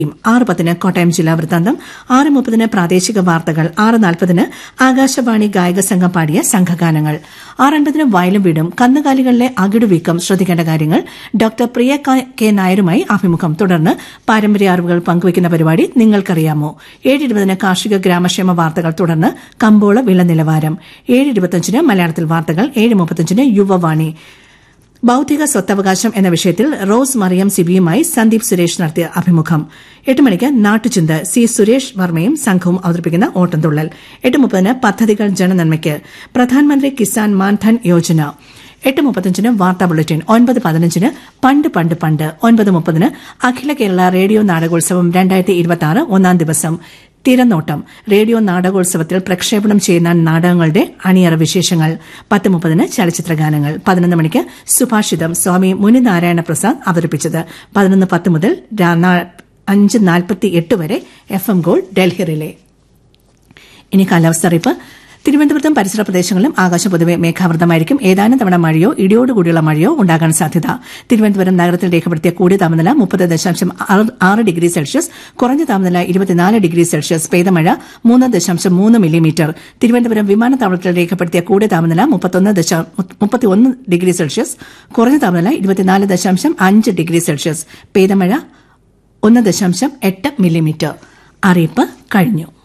ആറ് പത്തിന് കോട്ടയം ജില്ലാ വൃത്താന്തം ആറ് മുപ്പതിന് പ്രാദേശിക വാർത്തകൾ ആറ് നാൽപ്പതിന് ആകാശവാണി ഗായക സംഘം പാടിയ സംഘഗാനങ്ങൾ ആറ് അൻപതിന് വയലും വീടും കന്നുകാലികളിലെ അകിടുവീക്കം ശ്രദ്ധിക്കേണ്ട കാര്യങ്ങൾ ഡോക്ടർ പ്രിയ കെ നായരുമായി അഭിമുഖം തുടർന്ന് പാരമ്പര്യ അറിവുകൾ പങ്കുവയ്ക്കുന്ന പരിപാടി നിങ്ങൾക്കറിയാമോ ഏഴ് ഇരുപതിന് കാർഷിക ഗ്രാമക്ഷേമ വാർത്തകൾ തുടർന്ന് കമ്പോള വില നിലവാരം ഏഴ് ഇരുപത്തിയഞ്ചിന് മലയാളത്തിൽ വാർത്തകൾ ഏഴ് മുപ്പത്തിയഞ്ചിന് യുവവാണി ബൌദ്ധിക സ്വത്തവകാശം എന്ന വിഷയത്തിൽ റോസ് മറിയം സിബിയുമായി സന്ദീപ് സുരേഷ് നടത്തിയ അഭിമുഖം എട്ട് മണിക്ക് നാട്ടുചിന്ത സി സുരേഷ് വർമ്മയും സംഘവും അവതരിപ്പിക്കുന്ന ഓട്ടംതുള്ളൽ എട്ട് മുപ്പതിന് പദ്ധതികൾ ജനനന്മയ്ക്ക് പ്രധാനമന്ത്രി കിസാൻ മാൻധൻ യോജന എട്ട് മുപ്പത്തഞ്ചിന് വാർത്താ ബുള്ളറ്റിൻ ഒൻപത് പതിനഞ്ചിന് പണ്ട് പണ്ട് പണ്ട് ഒൻപത് മുപ്പതിന് അഖില കേരള റേഡിയോ നാടകോത്സവം രണ്ടായിരത്തി ഇരുപത്തി ഒന്നാം ദിവസം തിരനോട്ടം റേഡിയോ നാടകോത്സവത്തിൽ പ്രക്ഷേപണം ചെയ്യുന്ന നാടകങ്ങളുടെ അണിയറ വിശേഷങ്ങൾ പത്ത് മുപ്പതിന് ചലച്ചിത്ര ഗാനങ്ങൾ പതിനൊന്ന് മണിക്ക് സുഭാഷിതം സ്വാമി മുനിനാരായണ പ്രസാദ് അവതരിപ്പിച്ചത് പതിനൊന്ന് പത്ത് മുതൽ അഞ്ച് നാൽപ്പത്തി എട്ട് വരെ F M gold Delhi relay ഇനി കാലാവസ്ഥ അറിയിപ്പ് തിരുവനന്തപുരത്തും പരിസര പ്രദേശങ്ങളിലും ആകാശം പൊതുവെ മേഘാവൃതമായിരിക്കും ഏതാനും തവണ മഴയോ ഇടിയോടുകൂടിയുള്ള മഴയോ ഉണ്ടാകാൻ സാധ്യത തിരുവനന്തപുരം നഗരത്തിൽ രേഖപ്പെടുത്തിയ കൂടിയ താപനില മുപ്പത് ദശാംശം ആറ് ഡിഗ്രി സെൽഷ്യസ് കുറഞ്ഞ താപനില ഇരുപത്തിനാല് ഡിഗ്രി സെൽഷ്യസ് പെയ്ത മഴ മൂന്ന് ദശാംശം മൂന്ന് മില്ലിമീറ്റർ തിരുവനന്തപുരം വിമാനത്താവളത്തിൽ രേഖപ്പെടുത്തിയ കൂടിയ താപനില മുപ്പത്തിയൊന്ന് ഡിഗ്രി സെൽഷ്യസ് കുറഞ്ഞ താപനില ഇരുപത്തിനാല് ദശാംശം അഞ്ച് ഡിഗ്രി സെൽഷ്യസ് പെയ്ത മഴ ഒന്ന് ദശാംശം എട്ട് മില്ലിമീറ്റർ അറിയിപ്പ് കഴിഞ്ഞു